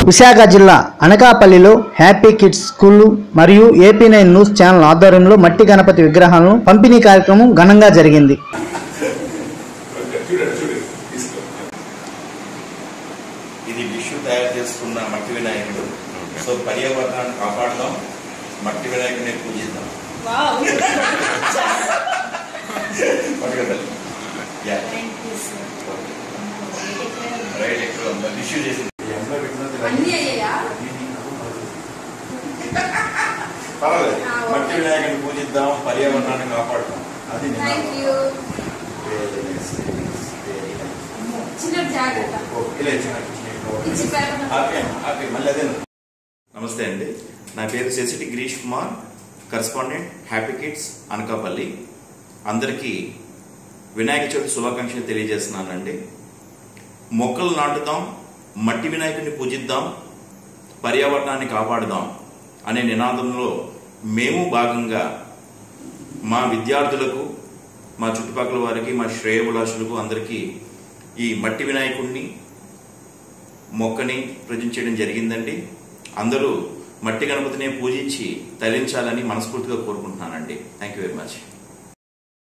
విశాఖ జిల్లా అనకాపల్లిలో happy kids school మరియు ఏపీ నైన్ న్యూస్ ఛానల్ ఆధ్వర్యంలో మట్టి గణపతి విగ్రహాలను పంపిణీ కార్యక్రమం ఘనంగా జరిగింది ఇది విష్ణు తయారు చేసుకున్న మట్టి వినాయకుడు సో పర్యావరణాన్ని కాపాడదాం మట్టి వినాయకుడిని పూజిద్దాం పట్టుకెళ్ళాలి యా రైట్ ఎక్కడ ఉందా విష్ణు చేసింది ఎంలో పెట్టినది అన్నీ అయ్యాయా పర్వాలేదు మట్టి వినాయకుడిని పూజిద్దాం పర్యావరణాన్ని కాపాడదాం అది థ్యాంక్ నినాదం. You Very nice, very nice, very nice. చిన్న జాగ్రత్త ఓ, ఇలా చిన్న చిన్న ఇచ్చి పెట్టడం. ఆపే, ఆపే, మళ్ళీ అదే నమస్తే అండి నా పేరు శశిటి Girish Kumar correspondent happy kids Anakapalli అందరికీ వినాయక చవితి శుభాకాంక్షలు తెలియజేస్తున్నానండి మొక్కలు నాటుదాం మట్టి వినాయకుడిని పూజిద్దాం పర్యావరణాన్ని కాపాడుదాం అనే నినాదంలో మేము భాగంగా మా విద్యార్థులకు మా చుట్టుపక్కల వారికి మా శ్రేయభిలాషులకు అందరికీ ఈ మట్టి వినాయకుడిని మొక్కని ప్రజెంట్ చేయడం జరిగిందండి అందరూ మట్టి గణపతిని పూజించి తరించాలని మనస్ఫూర్తిగా కోరుకుంటున్నానండి థ్యాంక్ యూ వెరీ మచ్